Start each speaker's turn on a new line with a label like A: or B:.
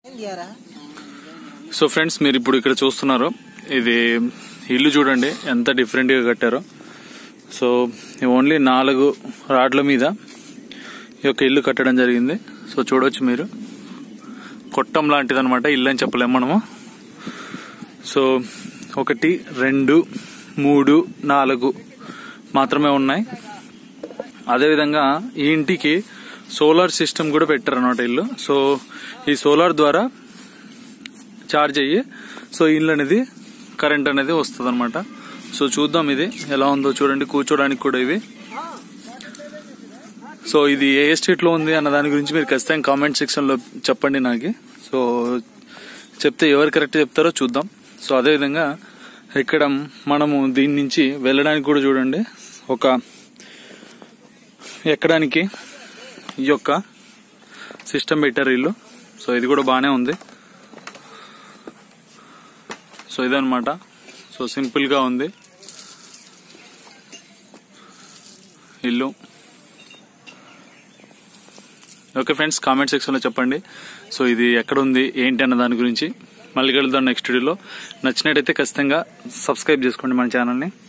A: so friends మీరు ఇప్పుడు ఇక్కడ చూస్తున్నారు ఇది ఇల్లు చూడండి ఎంత డిఫరెంట్ గా కట్టారో సో ఓన్లీ నాలుగు రాడ్ల మీద ఈ యొక్క ఇల్లు కట్టడం జరిగింది సో చూడొచ్చు మీరు కొట్టం లాంటిది అనమాట ఇల్లు అని చెప్పలేము మనము సో ఒకటి రెండు మూడు నాలుగు మాత్రమే ఉన్నాయి అదేవిధంగా ఈ ఇంటికి సోలార్ సిస్టమ్ కూడా పెట్టారు అనమాట ఇల్లు సో ఈ సోలార్ ద్వారా చార్జ్ అయ్యి సో ఇల్లు అనేది కరెంట్ అనేది వస్తుంది అనమాట సో చూద్దాం ఇది ఎలా ఉందో చూడండి కూర్చోడానికి కూడా ఇవి సో ఇది ఏ స్టేట్ లో ఉంది అన్న దాని గురించి మీరు ఖచ్చితంగా కామెంట్ సెక్షన్ లో చెప్పండి నాకు సో చెప్తే ఎవరు కరెక్ట్ చెప్తారో చూద్దాం సో అదేవిధంగా ఇక్కడ మనము దీని నుంచి వెళ్ళడానికి కూడా చూడండి ఒక ఎక్కడానికి ఈ యొక్క సిస్టమ్ పెట్టారు ఇల్లు సో ఇది కూడా బాగానే ఉంది సో ఇదనమాట సో సింపుల్ గా ఉంది ఇల్లు ఓకే ఫ్రెండ్స్ కామెంట్ సెక్షన్లో చెప్పండి సో ఇది ఎక్కడ ఉంది ఏంటి అన్న దాని గురించి మళ్ళీ కలుద్దాం నెక్స్ట్ వీడియోలో నచ్చినట్టయితే ఖచ్చితంగా సబ్స్క్రైబ్ చేసుకోండి మన ఛానల్ని